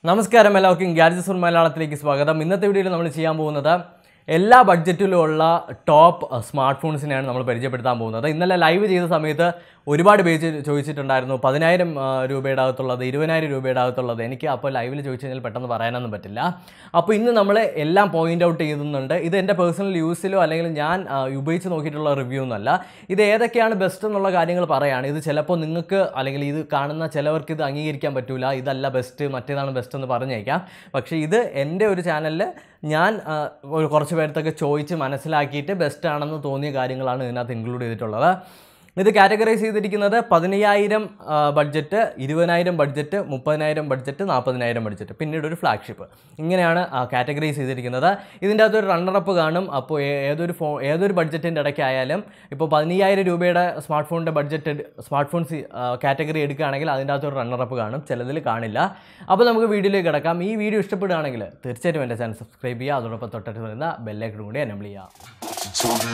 നമസ്കാരം എല്ലാവർക്കും gadgets four മലയാളത്തിലേക്ക് സ്വാഗതം ഇന്നത്തെ വീഡിയോയിൽ നമ്മൾ ചെയ്യാൻ പോകുന്നത് എല്ലാ ബഡ്ജറ്റിലുമുള്ള ടോപ്പ് സ്മാർട്ട് ഫോൺസിനെയാണ് നമ്മൾ പരിചയപ്പെടുത്താൻ പോകുന്നത് ഇന്നലെ ലൈവ് ചെയ്ത സമയത്ത് ഒരുപാട് പേജ് ചോദിച്ചിട്ടുണ്ടായിരുന്നു പതിനായിരം ആ, രൂപയുടെ അകത്തുള്ളത് ഇരുപതിനായിരം രൂപയുടെ അകത്തുള്ളത് എനിക്ക് അപ്പോൾ ലൈവിൽ ചോദിച്ചു കഴിഞ്ഞാൽ പെട്ടെന്ന് പറയാനൊന്നും പറ്റില്ല അപ്പോൾ ഇന്ന് നമ്മൾ എല്ലാം പോയിന്റ് ഔട്ട് ചെയ്യുന്നുണ്ട് ഇത് എൻ്റെ പേഴ്സണൽ യൂസിലോ അല്ലെങ്കിൽ ഞാൻ ആ, ഉപയോഗിച്ച് നോക്കിയിട്ടുള്ള റിവ്യൂ ഒന്നല്ല ഇത് ഏതൊക്കെയാണ് ബെസ്റ്റ് എന്നുള്ള കാര്യങ്ങൾ പറയാണ് ഇത് ചിലപ്പോൾ നിങ്ങൾക്ക് അല്ലെങ്കിൽ ഇത് കാണുന്ന ചിലവർക്ക് ഇത് അംഗീകരിക്കാൻ പറ്റൂല ഇതല്ല ബെസ്റ്റ് മറ്റേതാണ് ബെസ്റ്റ് എന്ന് പറഞ്ഞേക്കാം പക്ഷേ ഇത് എൻ്റെ ഒരു ചാനലിൽ ഞാൻ ആ, ഒരു കുറച്ച് പേർക്കൊക്കെ ചോദിച്ച് മനസ്സിലാക്കിയിട്ട് ബെസ്റ്റ് ആണെന്ന് തോന്നിയ കാര്യങ്ങളാണ് ഇതിനകത്ത് ഇൻക്ലൂഡ് ചെയ്തിട്ടുള്ളത് ഇത് കാറ്റഗറൈസ് ചെയ്തിരിക്കുന്നത് പതിനയ്യായിരം ബഡ്ജറ്റ് ഇരുപതിനായിരം ബഡ്ജറ്റ് മുപ്പതിനായിരം ബഡ്ജറ്റ് നാൽപ്പതിനായിരം ബഡ്ജറ്റ് പിന്നീട് ഒരു ഫ്ലാഗ്ഷിപ്പ് ഇങ്ങനെയാണ് കാറ്റഗറൈസ് ചെയ്തിരിക്കുന്നത് ഇതിൻ്റെ അകത്ത് ഒരു റണ്ണറപ്പ് കാണും അപ്പോൾ ഏ- ഏതൊരു ഫോ ഏതൊരു ബഡ്ജറ്റിൻ്റെ ഇടയ്ക്കായാലും ഇപ്പോൾ പതിനയ്യായിരം രൂപയുടെ സ്മാർട്ട് ഫോണിൻ്റെ ബഡ്ജറ്റ് സ്മാർട്ട് ഫോൺസ് കാറ്റഗറി എടുക്കുകയാണെങ്കിൽ അതിൻ്റെ അകത്ത് ഒരു റണ്ണറപ്പ് കാണും ചിലതിൽ കാണില്ല അപ്പോൾ നമുക്ക് വീഡിയോയിലേക്ക് കിടക്കാം ഈ വീഡിയോ ഇഷ്ടപ്പെടുകയാണെങ്കിൽ തീർച്ചയായിട്ടും എൻ്റെ ചാനൽ സബ്സ്ക്രൈബ് ചെയ്യുക അതോടൊപ്പം തൊട്ടടുത്ത് വരുന്ന ബെല്ലൈക്കൺ കൂടി എനബിൾ ചെയ്യുക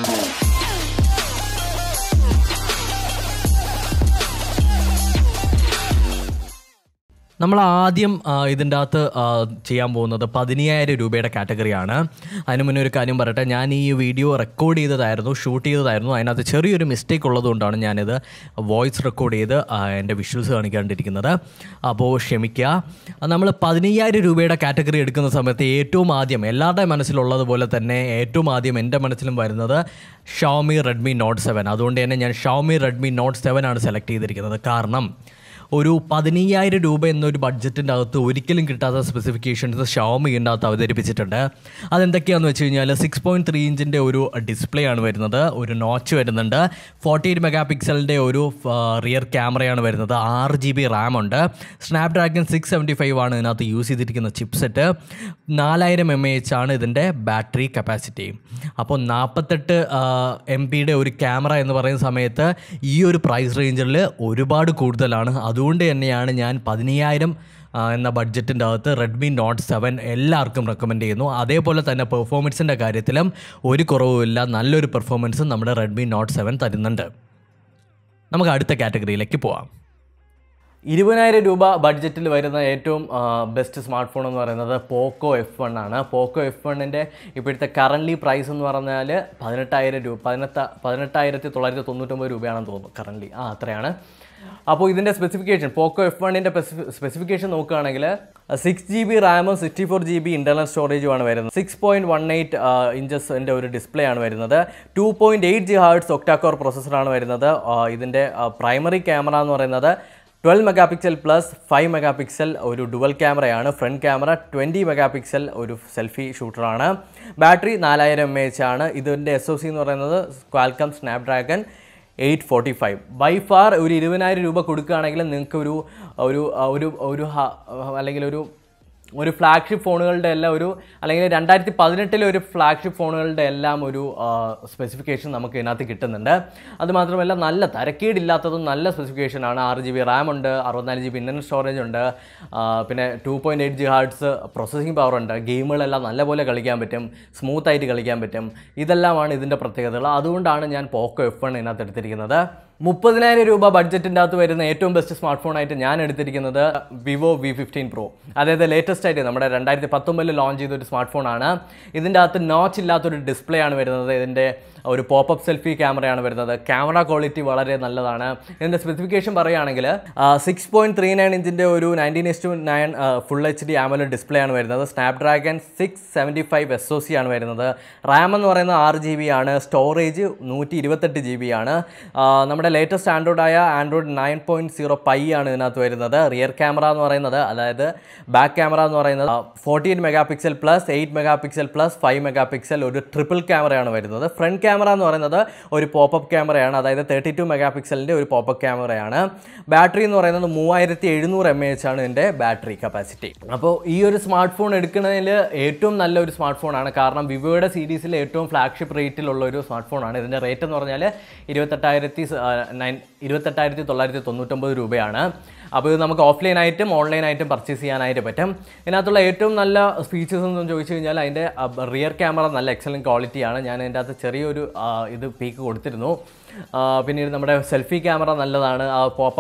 നമ്മൾ ആദ്യം ആ, ഇതിൻ്റെ അകത്ത് ആ, ചെയ്യാൻ പോകുന്നത് പതിനയ്യായിരം രൂപയുടെ കാറ്റഗറിയാണ് അതിന് മുന്നേ ഒരു കാര്യം പറയട്ടെ ഞാൻ ഈ വീഡിയോ റെക്കോർഡ് ചെയ്തതായിരുന്നു ഷൂട്ട് ചെയ്തതായിരുന്നു അതിനകത്ത് ചെറിയൊരു മിസ്റ്റേക്ക് ഉള്ളതുകൊണ്ടാണ് ഞാനിത് വോയിസ് റെക്കോർഡ് ചെയ്ത് ആ, എൻ്റെ വിഷ്വൽസ് കാണിക്കാണ്ടിരിക്കുന്നത് അപ്പോൾ ക്ഷമിക്കുക നമ്മൾ പതിനയ്യായിരം രൂപയുടെ കാറ്റഗറി എടുക്കുന്ന സമയത്ത് ഏറ്റവും ആദ്യം എല്ലാവരുടെയും മനസ്സിലുള്ളതുപോലെ തന്നെ ഏറ്റവും ആദ്യം എൻ്റെ മനസ്സിലും വരുന്നത് ഷോമി റെഡ്മി നോട്ട് സെവൻ അതുകൊണ്ട് തന്നെ ഞാൻ ഷോമി റെഡ്മി നോട്ട് സെവൻ ആണ് സെലക്ട് ചെയ്തിരിക്കുന്നത് കാരണം ഒരു പതിനയ്യായിരം രൂപ എന്നൊരു ബഡ്ജറ്റിൻ്റെ അകത്ത് ഒരിക്കലും കിട്ടാത്ത സ്പെസിഫിക്കേഷൻസ് ഷവമി ഇതിൻ്റെ അകത്ത് അവതരിപ്പിച്ചിട്ടുണ്ട് അതെന്തൊക്കെയാണെന്ന് വെച്ച് കഴിഞ്ഞാൽ സിക്സ് പോയിൻറ്റ് ത്രീ ഇഞ്ചിൻ്റെ ഒരു ഡിസ്പ്ലേ ആണ് വരുന്നത് ഒരു നോച്ച് വരുന്നുണ്ട് ഫോർട്ടി എയ്റ്റ് മെഗാ പിക്സലിൻ്റെ ഒരു റിയർ ക്യാമറയാണ് വരുന്നത് ആറ് ജി ബി റാം ഉണ്ട് സ്നാപ്ഡ്രാഗൺ സിക്സ് സെവൻറ്റി ഫൈവ് ആണ് ഇതിനകത്ത് യൂസ് ചെയ്തിരിക്കുന്ന ചിപ്സെറ്റ് നാലായിരം എം എ എച്ച് ആണ് ഇതിൻ്റെ ബാറ്ററി കപ്പാസിറ്റി അപ്പോൾ നാൽപ്പത്തെട്ട് എം പിയുടെ ഒരു ക്യാമറ എന്ന് പറയുന്ന സമയത്ത് ഈ ഒരു പ്രൈസ് റേഞ്ചിൽ ഒരുപാട് കൂടുതലാണ് അതുകൊണ്ട് തന്നെയാണ് ഞാൻ പതിനയ്യായിരം എന്ന ബഡ്ജറ്റിൻ്റെ അകത്ത് റെഡ്മി നോട്ട് സെവൻ എല്ലാവർക്കും റെക്കമെൻഡ് ചെയ്യുന്നു അതേപോലെ തന്നെ പെർഫോമൻസിൻ്റെ കാര്യത്തിലും ഒരു കുറവുമില്ല നല്ലൊരു പെർഫോമൻസും നമ്മുടെ റെഡ്മി നോട്ട് സെവൻ തരുന്നുണ്ട് നമുക്ക് അടുത്ത കാറ്റഗറിയിലേക്ക് പോവാം ഇരുപതിനായിരം രൂപ ബഡ്ജറ്റിൽ വരുന്ന ഏറ്റവും ബെസ്റ്റ് സ്മാർട്ട് ഫോൺ എന്ന് പറയുന്നത് പോക്കോ എഫ് വൺ ആണ് പോക്കോ എഫ് വണ്ണിൻ്റെ ഇപ്പോഴത്തെ കറൻ്റ്ലി പ്രൈസ് എന്ന് പറഞ്ഞാൽ പതിനെട്ടായിരം രൂപ പതിനെട്ട് പതിനെട്ടായിരത്തി തൊള്ളായിരത്തി തൊണ്ണൂറ്റൊമ്പത് രൂപയാണെന്ന് തോന്നുന്നു കറൻ്റ്ലി ആ അത്രയാണ് അപ്പോൾ ഇതിൻ്റെ സ്പെസിഫിക്കേഷൻ പോക്കോ എഫ് വണ്ണിൻ്റെ സ്പെസിഫിക്കേഷൻ നോക്കുകയാണെങ്കിൽ സിക്സ് ജി ബി റാമും sixty four G B internal സ്റ്റോറേജുമാണ് വരുന്നത് സിക്സ് പോയിൻറ്റ് വൺ എയ്റ്റ് ഇഞ്ചസിൻ്റെ ഒരു ഡിസ്പ്ലേ ആണ് വരുന്നത് two point eight G hertz octacore പ്രോസസ്സറാണ് വരുന്നത് ആ, ഇതിൻ്റെ പ്രൈമറി ക്യാമറ എന്ന് പറയുന്നത് twelve megapixel plus five megapixel ഒരു ഡുവൽ ക്യാമറയാണ് front camera twenty megapixel ഒരു സെൽഫി ഷൂട്ടറാണ് ബാറ്ററി നാലായിരം എം എച്ച് ആണ് ഇതിൻ്റെ എസ് ഒ സി എന്ന് പറയുന്നത് Qualcomm Snapdragon eight forty five by far ഒരു ഇരുപതിനായിരം രൂപ കൊടുക്കുകയാണെങ്കിൽ നിങ്ങൾക്ക് ഒരു ഒരു ഒരു ഒരു ഹ- അല്ലെങ്കിൽ ഒരു ഒരു ഫ്ലാഗ്ഷിപ്പ് ഫോണുകളുടെ എല്ലാം ഒരു അല്ലെങ്കിൽ രണ്ടായിരത്തി പതിനെട്ടിലെ ഒരു ഫ്ലാഗ്ഷിപ്പ് ഫോണുകളുടെ എല്ലാം ഒരു സ്പെസിഫിക്കേഷൻ നമുക്ക് ഇതിനകത്ത് കിട്ടുന്നുണ്ട് അതുമാത്രമല്ല നല്ല തരക്കേടില്ലാത്തതും നല്ല സ്പെസിഫിക്കേഷനാണ് ആറ് ജി ബി റാം ഉണ്ട് അറുപത്തിനാല് ജി ബി ഇൻ്റർനെറ്റ് സ്റ്റോറേജ് ഉണ്ട് ആ, പിന്നെ two point eight G hertz processing power ഉണ്ട് ഗെയിമുകളെല്ലാം നല്ലപോലെ കളിക്കാൻ പറ്റും സ്മൂത്ത് ആയിട്ട് കളിക്കാൻ പറ്റും ഇതെല്ലാമാണ് ഇതിൻ്റെ പ്രത്യേകതകൾ അതുകൊണ്ടാണ് ഞാൻ പോക്കോ എഫ് വൺ ഇതിനകത്ത് എടുത്തിരിക്കുന്നത് മുപ്പതിനായിരം രൂപ ബഡ്ജറ്റിൻ്റെ അകത്ത് വരുന്ന ഏറ്റവും ബെസ്റ്റ് സ്മാർട്ട് ഫോണായിട്ട് ഞാൻ എടുത്തിരിക്കുന്നത് വിവോ വി ഫിഫ്റ്റീൻ പ്രോ അതായത് ലേറ്റസ്റ്റ് ആയിട്ട് നമ്മുടെ രണ്ടായിരത്തി പത്തൊമ്പതിൽ ലോഞ്ച് ചെയ്ത ഒരു സ്മാർട്ട് ഫോണാണ് ഇതിൻ്റെ അകത്ത് നോച്ച് ഇല്ലാത്തൊരു ഡിസ്പ്ലേ ആണ് വരുന്നത് ഇതിൻ്റെ ഒരു പോപ്പപ്പ് സെൽഫി ക്യാമറയാണ് വരുന്നത് ക്യാമറ ക്വാളിറ്റി വളരെ നല്ലതാണ് ഇതിൻ്റെ സ്പെസിഫിക്കേഷൻ പറയുകയാണെങ്കിൽ സിക്സ് പോയിൻറ്റ് ത്രീ നയൻ ഇഞ്ചിൻ്റെ ഒരു nineteen is to nine full H D AMOLED display ആണ് വരുന്നത് Snapdragon six seventy five S O C ആണ് വരുന്നത് റാം എന്ന് പറയുന്നത് ആറ് ജി ബി ആണ് സ്റ്റോറേജ് നൂറ്റി ഇരുപത്തെട്ട് ജി ബി ആണ് ആ, നമ്മുടെ ലേറ്റസ്റ്റ് ആൻഡ്രോയിഡ് ആയ Android nine point zero Pie ആണ് ഇതിനകത്ത് വരുന്നത് റിയർ ക്യാമറ എന്ന് പറയുന്നത് അതായത് ബാക്ക് ക്യാമറ എന്ന് പറയുന്നത് forty eight megapixel plus eight megapixel plus five megapixel ഒരു ട്രിപ്പിൾ ക്യാമറയാണ് വരുന്നത് ഫ്രണ്ട് ക്യാമറ എന്ന് പറയുന്നത് ഒരു പോപ്പപ്പ് ക്യാമറയാണ് അതായത് തേർട്ടി ടു മെഗാ പിക്സലിൻ്റെ ഒരു പോപ്പപ്പ് ക്യാമറയാണ് ബാറ്ററി എന്ന് പറയുന്നത് മൂവായിരത്തി എഴുന്നൂറ് എം എച്ച് ആണ് ഇതിൻ്റെ ബാറ്ററി കപ്പാസിറ്റി അപ്പോൾ ഈ ഒരു സ്മാർട്ട് ഫോൺ എടുക്കുന്നതിൽ ഏറ്റവും നല്ല ഒരു സ്മാർട്ട് ഫോണാണ് കാരണം വിവോയുടെ സീരീസിൽ ഏറ്റവും ഫ്ലാഗ്ഷിപ്പ് റേറ്റിലുള്ള ഒരു സ്മാർട്ട് ഫോണാണ് ഇതിൻ്റെ റേറ്റ് എന്ന് പറഞ്ഞാൽ ഇരുപത്തെട്ടായിരത്തി നയൻ ഇരുപത്തെട്ടായിരത്തി തൊള്ളായിരത്തി തൊണ്ണൂറ്റൊമ്പത് രൂപയാണ് അപ്പോൾ ഇത് നമുക്ക് ഓഫ്ലൈൻ ആയിട്ടും ഓൺലൈൻ ആയിട്ടും പർച്ചേസ് ചെയ്യാനായിട്ട് പറ്റും ഇതിനകത്തുള്ള ഏറ്റവും നല്ല ഫീച്ചേഴ്സ് എന്ന് ചോദിച്ചു കഴിഞ്ഞാൽ അതിൻ്റെ റിയർ ക്യാമറ നല്ല എക്സലൻറ്റ് ക്വാളിറ്റിയാണ് ഞാൻ അതിൻ്റെ അകത്ത് ചെറിയൊരു ആ, ഇത് പീക്ക് കൊടുത്തിരുന്നു ആ, പിന്നീട് നമ്മുടെ സെൽഫി ക്യാമറ നല്ലതാണ് ആ പോപ്പപ്പ്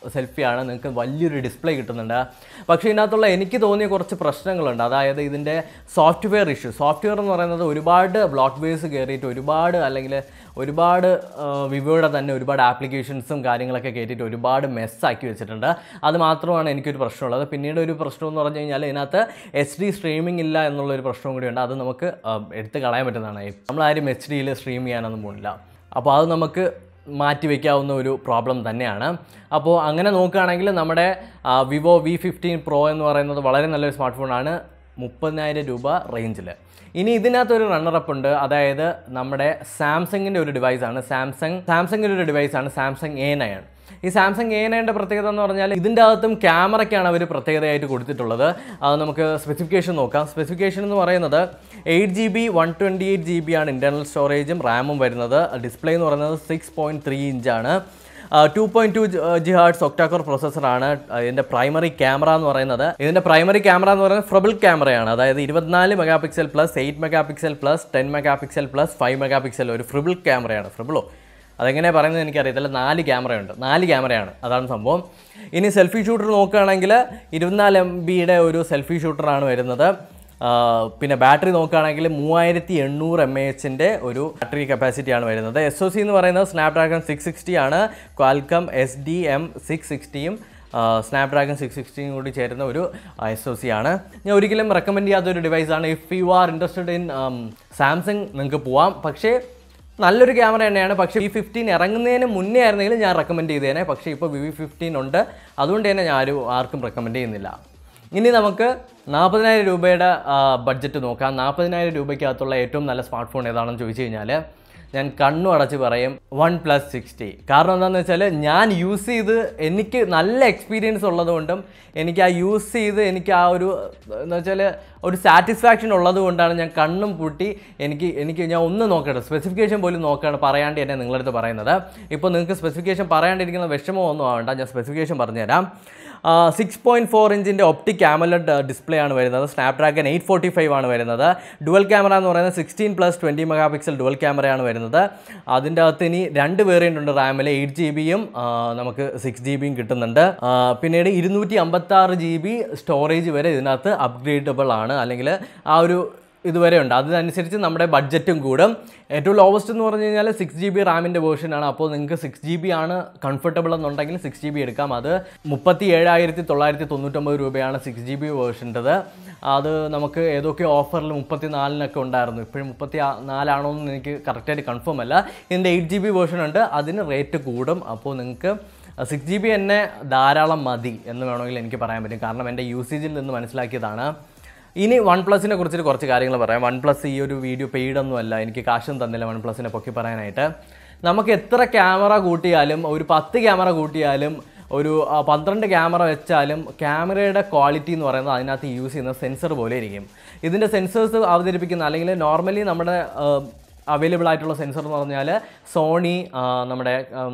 സെൽഫിയാണ് നിങ്ങൾക്ക് വലിയൊരു ഡിസ്പ്ലേ കിട്ടുന്നുണ്ട് പക്ഷേ ഇതിനകത്തുള്ള എനിക്ക് തോന്നിയ കുറച്ച് പ്രശ്നങ്ങളുണ്ട് അതായത് ഇതിൻ്റെ സോഫ്റ്റ്വെയർ ഇഷ്യൂ സോഫ്റ്റ്വെയർ എന്ന് പറയുന്നത് ഒരുപാട് ബ്ലോക്ക് ബേസ് കയറിയിട്ട് ഒരുപാട് അല്ലെങ്കിൽ ഒരുപാട് ആ, വിവോയുടെ തന്നെ ഒരുപാട് ആപ്ലിക്കേഷൻസും കാര്യങ്ങളൊക്കെ കയറ്റിയിട്ട് ഒരുപാട് മെസ്സാക്കി വെച്ചിട്ടുണ്ട് അത് മാത്രമാണ് എനിക്കൊരു പ്രശ്നമുള്ളത് പിന്നീട് ഒരു പ്രശ്നം എന്ന് പറഞ്ഞു കഴിഞ്ഞാൽ ഇതിനകത്ത് എച്ച് ഡി സ്ട്രീമിംഗ് ഇല്ല എന്നുള്ളൊരു പ്രശ്നവും കൂടിയുണ്ട് അത് നമുക്ക് ആ, എടുത്ത് കളയാൻ പറ്റുന്നതാണ് നമ്മളാരും എച്ച് ഡിയിൽ സ്ട്രീം ചെയ്യാനൊന്നും പോകുന്നില്ല അപ്പോൾ അത് നമുക്ക് മാറ്റി വയ്ക്കാവുന്ന ഒരു പ്രോബ്ലം തന്നെയാണ് അപ്പോൾ അങ്ങനെ നോക്കുകയാണെങ്കിൽ നമ്മുടെ വിവോ വി ഫിഫ്റ്റീൻ പ്രോ എന്ന് പറയുന്നത് വളരെ നല്ലൊരു സ്മാർട്ട് ഫോണാണ് മുപ്പതിനായിരം രൂപ റേഞ്ചിൽ ഇനി ഇതിനകത്തൊരു റണ്ണറപ്പ് ഉണ്ട് അതായത് നമ്മുടെ സാംസങ്ങിൻ്റെ ഒരു ഡിവൈസാണ് സാംസങ് സാംസങ്ങിൻ്റെ ഒരു ഡിവൈസാണ് സാംസങ് എ നയൻ ഈ സാംസങ് എ നയൻ്റെ പ്രത്യേകത എന്ന് പറഞ്ഞാൽ ഇതിൻ്റെ അകത്തും ക്യാമറയ്ക്കാണ് അവർ പ്രത്യേകതയായിട്ട് കൊടുത്തിട്ടുള്ളത് അത് നമുക്ക് സ്പെസിഫിക്കേഷൻ നോക്കാം സ്പെസിഫിക്കേഷൻ എന്ന് പറയുന്നത് eight G B one twenty eight G B ആണ് ഇൻറ്റർണൽ സ്റ്റോറേജും റാമും വരുന്നത് ഡിസ്പ്ലേ എന്ന് പറയുന്നത് സിക്സ് പോയിൻറ്റ് ത്രീ ഇഞ്ചാണ് two point two G hertz octacore പ്രോസസ്സറാണ് ഇതിൻ്റെ പ്രൈമറി ക്യാമറ എന്ന് പറയുന്നത് ഇതിൻ്റെ പ്രൈമറി ക്യാമറ എന്ന് പറയുന്നത് ഫ്രബിൾ ക്യാമറയാണ് അതായത് ഇരുപത്തിനാല് megapixel plus eight megapixel plus ten megapixel plus five megapixel ഒരു ഫ്രിബിൾ ക്യാമറയാണ് ഫ്രിബിളോ അതെങ്ങനെയാണ് പറയുന്നത് എനിക്കറിയത്തില്ല നാല് ക്യാമറയുണ്ട് നാല് ക്യാമറയാണ് അതാണ് സംഭവം ഇനി സെൽഫി ഷൂട്ടർ നോക്കുകയാണെങ്കിൽ ഇരുപത്തിനാല് എം ബിയുടെ ഒരു സെൽഫി ഷൂട്ടറാണ് വരുന്നത് ആ, പിന്നെ ബാറ്ററി നോക്കുകയാണെങ്കിൽ മൂവായിരത്തി എണ്ണൂറ് എം എ എച്ചിൻ്റെ ഒരു ബാറ്ററി കപ്പാസിറ്റിയാണ് വരുന്നത് എസ് ഒ സി എന്ന് പറയുന്നത് സ്നാപ്ഡ്രാഗൺ സിക്സ് സിക്സ്റ്റി ആണ് Qualcomm S D M six സിക്സ്റ്റിയും സ്നാപ്ഡ്രാഗൺ സിക്സ് സിക്സ്റ്റിയും കൂടി ചേരുന്ന ഒരു എസ് ഒ സി ആണ് ഞാൻ ഒരിക്കലും റെക്കമെൻഡ് ചെയ്യാത്ത ഒരു ഡിവൈസാണ് if you are interested in Samsung നിങ്ങൾക്ക് പോവാം പക്ഷേ നല്ലൊരു ക്യാമറ തന്നെയാണ് പക്ഷേ വി ഫിഫ്റ്റീൻ ഇറങ്ങുന്നതിന് മുന്നേ ആയിരുന്നെങ്കിൽ ഞാൻ റെക്കമെൻഡ് ചെയ്തേനെ പക്ഷേ ഇപ്പോൾ വി ഫിഫ്റ്റീൻ ഉണ്ട് അതുകൊണ്ട് തന്നെ ഞാൻ ആരും ആർക്കും റെക്കമെൻഡ് ചെയ്യുന്നില്ല ഇനി നമുക്ക് നാൽപ്പതിനായിരം രൂപയുടെ ബഡ്ജറ്റ് നോക്കാം നാൽപ്പതിനായിരം രൂപയ്ക്കകത്തുള്ള ഏറ്റവും നല്ല സ്മാർട്ട് ഫോൺ ഏതാണെന്ന് ചോദിച്ചു കഴിഞ്ഞാൽ ഞാൻ കണ്ണു അടച്ച് പറയും വൺ പ്ലസ് സിക്സ്റ്റി കാരണം എന്താണെന്ന് വെച്ചാൽ ഞാൻ യൂസ് ചെയ്ത് എനിക്ക് നല്ല എക്സ്പീരിയൻസ് ഉള്ളതുകൊണ്ടും എനിക്ക് ആ യൂസ് ചെയ്ത് എനിക്ക് ആ ഒരു എന്ന് വെച്ചാൽ ഒരു സാറ്റിസ്ഫാക്ഷൻ ഉള്ളത് കൊണ്ടാണ് ഞാൻ കണ്ണും പൂട്ടി എനിക്ക് എനിക്ക് ഞാൻ ഒന്ന് നോക്കട്ടെ സ്പെസിഫിക്കേഷൻ പോലും നോക്കാണ് പറയാണ്ട് തന്നെ നിങ്ങളടുത്ത് പറയുന്നത് ഇപ്പോൾ നിങ്ങൾക്ക് സ്പെസിഫിക്കേഷൻ പറയാണ്ടിരിക്കുന്ന വിഷമമോ ഒന്നും ആവണ്ട ഞാൻ സ്പെസിഫിക്കേഷൻ പറഞ്ഞുതരാം സിക്സ് പോയിൻറ്റ് ഫോർ ഇഞ്ചിൻ്റെ ഒപ്റ്റിക് ആമലഡ് ഡിസ്പ്ലേ ആണ് വരുന്നത് സ്നാപ്ഡ്രാഗൺ എയ്റ്റ് ഫോർട്ടി ഫൈവ് ആണ് വരുന്നത് ഡുവൽ ക്യാമറ എന്ന് പറയുന്നത് sixteen plus twenty megapixel dual ക്യാമറയാണ് വരുന്നത് അതിൻ്റെ അകത്ത് ഇനി രണ്ട് വേരിയൻ്റ് ഉണ്ട് റാമിൽ എയ്റ്റ് ജി ബിയും നമുക്ക് സിക്സ് ജി ബിയും കിട്ടുന്നുണ്ട് ആ, പിന്നീട് ഇരുന്നൂറ്റി അമ്പത്താറ് ജി ബി സ്റ്റോറേജ് വരെ ഇതിനകത്ത് അപ്ഗ്രേഡബിൾ ആണ് അല്ലെങ്കിൽ ആ ഒരു ഇതുവരെ ഉണ്ട് അതിനനുസരിച്ച് നമ്മുടെ ബഡ്ജറ്റും കൂടും ഏറ്റവും ലോവസ്റ്റ് എന്ന് പറഞ്ഞു കഴിഞ്ഞാൽ സിക്സ് ജി ബി റാമിൻ്റെ വേർഷനാണ് അപ്പോൾ നിങ്ങൾക്ക് സിക്സ് ജി ബി ആണ് കംഫർട്ടബിൾ എന്നുണ്ടെങ്കിൽ സിക്സ് ജി ബി എടുക്കാം അത് മുപ്പത്തി ഏഴായിരത്തി തൊള്ളായിരത്തി തൊണ്ണൂറ്റൊമ്പത് രൂപയാണ് സിക്സ് ജി ബി വേർഷൻ്റെത് അത് നമുക്ക് ഏതൊക്കെ ഓഫറിൽ മുപ്പത്തി നാലിനൊക്കെ ഉണ്ടായിരുന്നു ഇപ്പോഴും മുപ്പത്തി ആ- നാലാണോ എന്ന് എനിക്ക് കറക്റ്റായിട്ട് കൺഫേം അല്ല ഇതിൻ്റെ എയ്റ്റ് ജി ബി വേർഷൻ ഉണ്ട് അതിന് റേറ്റ് കൂടും അപ്പോൾ നിങ്ങൾക്ക് സിക്സ് ജി ബി തന്നെ ധാരാളം മതി എന്ന് വേണമെങ്കിൽ എനിക്ക് പറയാൻ പറ്റും കാരണം എൻ്റെ യൂസേജിൽ നിന്ന് മനസ്സിലാക്കിയതാണ് ഇനി വൺ പ്ലസിനെ കുറിച്ചിട്ട് കുറച്ച് കാര്യങ്ങൾ പറയാം വൺ പ്ലസ് ഈ ഒരു വീഡിയോ പെയ്ഡൊന്നുമല്ല എനിക്ക് കാശും തന്നില്ല വൺ പ്ലസിനെ പൊക്കി പറയാനായിട്ട് നമുക്ക് എത്ര ക്യാമറ കൂട്ടിയാലും ഒരു പത്ത് ക്യാമറ കൂട്ടിയാലും ഒരു ആ, പന്ത്രണ്ട് ക്യാമറ വെച്ചാലും ക്യാമറയുടെ ക്വാളിറ്റി എന്ന് പറയുന്നത് അതിനകത്ത് യൂസ് ചെയ്യുന്ന സെൻസർ പോലെ ഇരിക്കും ഇതിൻ്റെ സെൻസേഴ്സ് അവതരിപ്പിക്കുന്ന അല്ലെങ്കിൽ നോർമലി നമ്മുടെ അവൈലബിൾ ആയിട്ടുള്ള സെൻസർ എന്ന് പറഞ്ഞാൽ സോണി ആ, നമ്മുടെ ഉം,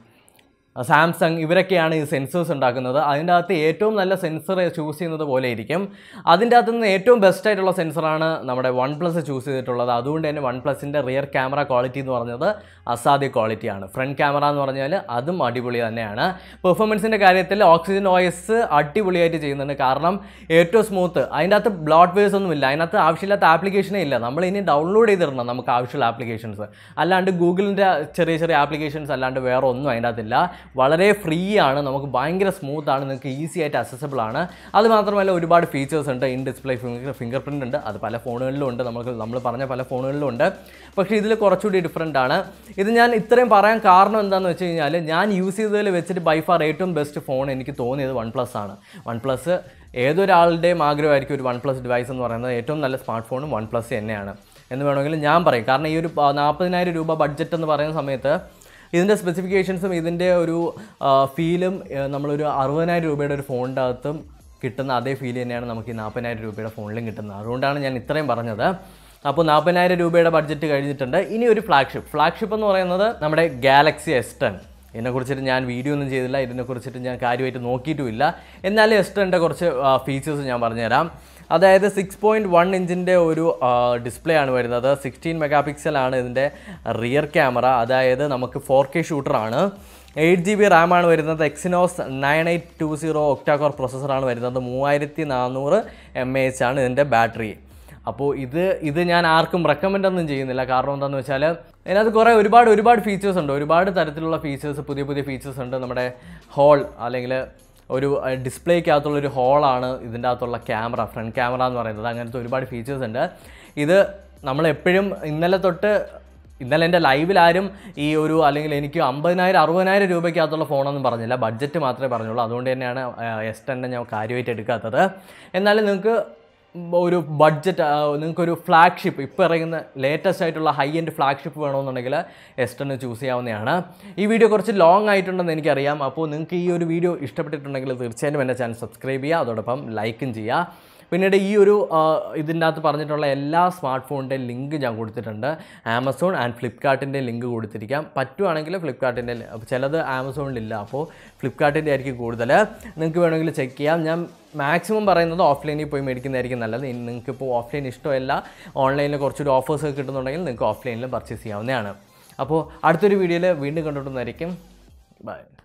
സാംസങ് ഇവരൊക്കെയാണ് ഈ സെൻസേഴ്സ് ഉണ്ടാക്കുന്നത് അതിൻ്റെ അകത്ത് ഏറ്റവും നല്ല സെൻസർ ചൂസ് ചെയ്യുന്നത് പോലെ ഇരിക്കും അതിൻ്റെ അകത്ത് നിന്ന് ഏറ്റവും ബെസ്റ്റ് ആയിട്ടുള്ള സെൻസറാണ് നമ്മുടെ വൺ പ്ലസ് ചൂസ് ചെയ്തിട്ടുള്ളത് അതുകൊണ്ട് തന്നെ വൺ പ്ലസിൻ്റെ റിയർ ക്യാമറ ക്വാളിറ്റി എന്ന് പറഞ്ഞത് അസാധ്യ ക്വാളിറ്റിയാണ് ഫ്രണ്ട് ക്യാമറ എന്ന് പറഞ്ഞാൽ അതും അടിപൊളി തന്നെയാണ് പെർഫോമൻസിൻ്റെ കാര്യത്തിൽ ഓക്സിജൻ ഓയസ് അടിപൊളിയായിട്ട് ചെയ്യുന്നുണ്ട് കാരണം ഏറ്റവും സ്മൂത്ത് അതിൻ്റെ അകത്ത് ബ്ലോട്ട് വേസ് ഒന്നും ഇല്ല അതിനകത്ത് ആവശ്യമില്ലാത്ത ആപ്ലിക്കേഷനേ ഇല്ല നമ്മൾ ഇനി ഡൗൺലോഡ് ചെയ്തിടണം നമുക്ക് ആവശ്യമുള്ള ആപ്ലിക്കേഷൻസ് അല്ലാണ്ട് ഗൂഗിളിൻ്റെ ചെറിയ ചെറിയ ആപ്ലിക്കേഷൻസ് അല്ലാണ്ട് വേറെ ഒന്നും അതിൻ്റെ അകത്തില്ല വളരെ ഫ്രീ ആണ് നമുക്ക് ഭയങ്കര സ്മൂത്ത് ആണ് നിങ്ങൾക്ക് ഈസി ആയിട്ട് അക്സസബിൾ ആണ് അത് മാത്രമല്ല ഒരുപാട് ഫീച്ചേഴ്സ് ഉണ്ട് in display finger fingerprint ഉണ്ട് അത് പല ഫോണുകളിലും ഉണ്ട് നമുക്ക് നമ്മൾ പറഞ്ഞ പല ഫോണുകളിലും ഉണ്ട് പക്ഷേ ഇതിൽ കുറച്ചുകൂടി ഡിഫറെൻ്റ് ആണ് ഇത് ഞാൻ ഇത്രയും പറയാൻ കാരണം എന്താണെന്ന് വെച്ച് കഴിഞ്ഞാൽ ഞാൻ യൂസ് ചെയ്തതിൽ വെച്ചിട്ട് ബൈ ഫാർ ഏറ്റവും ബെസ്റ്റ് ഫോൺ എനിക്ക് തോന്നിയത് വൺ പ്ലസ് ആണ് വൺ പ്ലസ് ഏതൊരാളുടെയും ആഗ്രഹമായിരിക്കും ഒരു വൺ പ്ലസ് ഡിവൈസ് എന്ന് പറയുന്നത് ഏറ്റവും നല്ല സ്മാർട്ട് ഫോണും വൺ പ്ലസ് തന്നെയാണ് എന്ന് വേണമെങ്കിൽ ഞാൻ പറയും കാരണം ഈ ഒരു നാൽപ്പതിനായിരം രൂപ ബഡ്ജറ്റ് എന്ന് പറയുന്ന സമയത്ത് ഇതിൻ്റെ സ്പെസിഫിക്കേഷൻസും ഇതിൻ്റെ ഒരു ഫീലും നമ്മളൊരു അറുപതിനായിരം രൂപയുടെ ഒരു ഫോണിൻ്റെ അകത്തും കിട്ടുന്ന അതേ ഫീൽ തന്നെയാണ് നമുക്ക് ഈ നാൽപ്പതിനായിരം രൂപയുടെ ഫോണിലും കിട്ടുന്നത് അതുകൊണ്ടാണ് ഞാൻ ഇത്രയും പറഞ്ഞത് അപ്പോൾ നാൽപ്പതിനായിരം രൂപയുടെ ബഡ്ജറ്റ് കഴിഞ്ഞിട്ടുണ്ട് ഇനി ഒരു ഫ്ലാഗ്ഷിപ്പ് ഫ്ലാഗ്ഷിപ്പ് എന്ന് പറയുന്നത് നമ്മുടെ ഗാലക്സി എസ് ടെൻ ഇതിനെക്കുറിച്ചിട്ട് ഞാൻ വീഡിയോ ഒന്നും ചെയ്തില്ല ഇതിനെക്കുറിച്ചിട്ട് ഞാൻ കാര്യമായിട്ട് നോക്കിയിട്ടുമില്ല എന്നാലും എസ് ടെൻ്റെ കുറച്ച് ഫീച്ചേഴ്സ് ഞാൻ പറഞ്ഞുതരാം അതായത് സിക്സ് പോയിൻറ്റ് വൺ ഇഞ്ചിൻ്റെ ഒരു ഡിസ്പ്ലേ ആണ് വരുന്നത് സിക്സ്റ്റീൻ മെഗാ പിക്സൽ ആണ് ഇതിൻ്റെ റിയർ ക്യാമറ അതായത് നമുക്ക് ഫോർ കെ ഷൂട്ടറാണ് എയ്റ്റ് ജി ബി റാമാണ് വരുന്നത് Exynos nine eight two zero octacore പ്രോസസ്സറാണ് വരുന്നത് മൂവായിരത്തി നാനൂറ് എം എ എച്ച് ആണ് ഇതിൻ്റെ ബാറ്ററി അപ്പോൾ ഇത് ഇത് ഞാൻ ആർക്കും റെക്കമെൻഡ് ഒന്നും ചെയ്യുന്നില്ല കാരണം എന്താണെന്ന് വെച്ചാൽ ഇതിനകത്ത് കുറേ ഒരുപാട് ഒരുപാട് ഫീച്ചേഴ്സ് ഉണ്ട് ഒരുപാട് തരത്തിലുള്ള ഫീച്ചേഴ്സ് പുതിയ പുതിയ ഫീച്ചേഴ്സ് ഉണ്ട് നമ്മുടെ ഹോൾ അല്ലെങ്കിൽ ഒരു ഡിസ്പ്ലേക്കകത്തുള്ള ഒരു ഹോളാണ് ഇതിൻ്റെ അകത്തുള്ള ക്യാമറ ഫ്രണ്ട് ക്യാമറ എന്ന് പറയുന്നത് അങ്ങനത്തെ ഒരുപാട് ഫീച്ചേഴ്സ് ഉണ്ട് ഇത് നമ്മളെപ്പോഴും ഇന്നലെ തൊട്ട് ഇന്നലെ എൻ്റെ ലൈവിൽ ആരും ഈ ഒരു അല്ലെങ്കിൽ എനിക്ക് അമ്പതിനായിരം അറുപതിനായിരം രൂപയ്ക്കകത്തുള്ള ഫോണൊന്നും പറഞ്ഞില്ല ബഡ്ജറ്റ് മാത്രമേ പറഞ്ഞുള്ളൂ അതുകൊണ്ട് തന്നെയാണ് എസ് ടെന്നെ ഞാൻ കാര്യമായിട്ട് എടുക്കാത്തത് എന്നാലും നിങ്ങൾക്ക് ഒരു ബഡ്ജറ്റ് നിങ്ങൾക്കൊരു ഫ്ലാഗ്ഷിപ്പ് ഇപ്പോൾ ഇറങ്ങുന്ന ലേറ്റസ്റ്റ് ആയിട്ടുള്ള ഹൈ എൻഡ് ഫ്ലാഗ്ഷിപ്പ് വേണമെന്നുണ്ടെങ്കിൽ എസ് ടെന്ന് ചൂസ് ചെയ്യാവുന്നതാണ് ഈ വീഡിയോ കുറച്ച് ലോങ് ആയിട്ടുണ്ടെന്ന് എനിക്കറിയാം അപ്പോൾ നിങ്ങൾക്ക് ഈ ഒരു വീഡിയോ ഇഷ്ടപ്പെട്ടിട്ടുണ്ടെങ്കിൽ തീർച്ചയായും എൻ്റെ ചാനൽ സബ്സ്ക്രൈബ് ചെയ്യുക അതോടൊപ്പം ലൈക്കും ചെയ്യുക പിന്നീട് ഈ ഒരു ആ, ഇതിൻ്റെ അകത്ത് പറഞ്ഞിട്ടുള്ള എല്ലാ സ്മാർട്ട് ഫോണിൻ്റെ ലിങ്ക് ഞാൻ കൊടുത്തിട്ടുണ്ട് ആമസോൺ ആൻഡ് ഫ്ലിപ്കാർട്ടിൻ്റെ ലിങ്ക് കൊടുത്തിരിക്കാം പറ്റുവാണെങ്കിൽ ഫ്ലിപ്കാർട്ടിൻ്റെ ചിലത് ആമസോണിലില്ല അപ്പോൾ ഫ്ലിപ്കാർട്ടിൻ്റെ ആയിരിക്കും കൂടുതൽ നിങ്ങൾക്ക് വേണമെങ്കിൽ ചെക്ക് ചെയ്യാം ഞാൻ മാക്സിമം പറയുന്നത് ഓഫ്ലൈനിൽ പോയി മേടിക്കുന്നതായിരിക്കും നല്ലത് ഇനി നിങ്ങൾക്ക് ഇപ്പോൾ ഓഫ്ലൈൻ ഇഷ്ടമല്ല ഓൺലൈനിൽ കുറച്ചൊരു ഓഫേഴ്സ് ഒക്കെ കിട്ടുന്നുണ്ടെങ്കിൽ നിങ്ങൾക്ക് ഓഫ്ലൈനിൽ പർച്ചേസ് ചെയ്യാവുന്നതാണ് അപ്പോൾ അടുത്തൊരു വീഡിയോയിൽ വീണ്ടും കണ്ടുകൊണ്ടുന്നതായിരിക്കും ബൈ